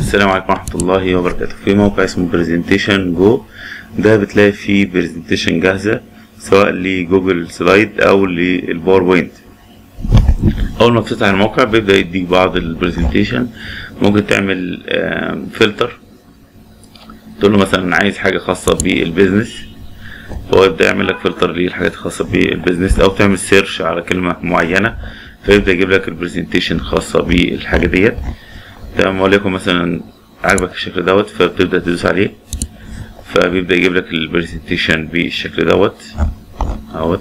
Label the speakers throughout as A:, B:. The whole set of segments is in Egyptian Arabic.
A: السلام عليكم ورحمة الله وبركاته في موقع اسمه برزنتيشن جو ده بتلاقي فيه برزنتيشن جاهزة سواء لجوجل سلايد أو للباوربوينت أول ما بتفتح الموقع بيبدأ يديك بعض البرزنتيشن ممكن تعمل فلتر تقول له مثلا عايز حاجة خاصة بالبيزنس فهو يبدأ يعمل لك فلتر للحاجات الخاصة بالبيزنس أو تعمل سيرش على كلمة معينة فيبدأ يجيب لك البرزنتيشن الخاصة بالحاجة ديت تمام وليكن مثلا عجبك الشكل دوت فبتبدأ تدوس عليه فبيبدأ يجيب لك البرزنتيشن بالشكل دوت اهوت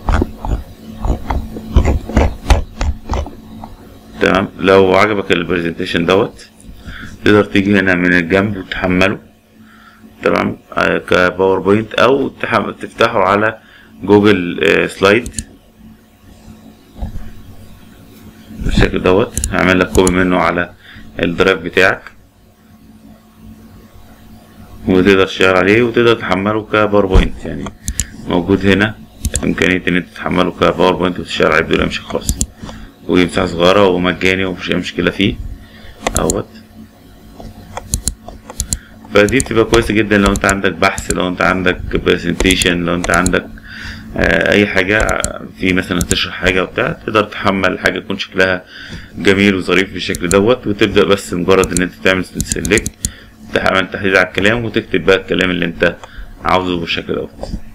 A: تمام لو عجبك البرزنتيشن دوت تقدر تيجي هنا من الجنب وتحمله تمام آه كباوربوينت او تفتحه على جوجل آه سلايد بالشكل دوت هعمل لك كوبي منه على الدرايف بتاعك وتقدر تشتغل عليه وتقدر تحمله كباوربوينت يعني موجود هنا إمكانية إن أنت تحمله كباوربوينت وتشتغل عليه بدون أي مشكلة خالص ومساحة صغيرة ومجاني ومفيش أي مشكلة فيه أهوت فدي بتبقى كويسة جدا لو أنت عندك بحث لو أنت عندك برزنتيشن لو أنت عندك اي حاجة في مثلا تشرح حاجة وبتاع تقدر تحمل حاجة يكون شكلها جميل وظريف بالشكل دوت وتبدأ بس مجرد ان انت تعمل سيلكت تعمل تحديد على الكلام وتكتب بقى الكلام اللي انت عاوزه بالشكل دوت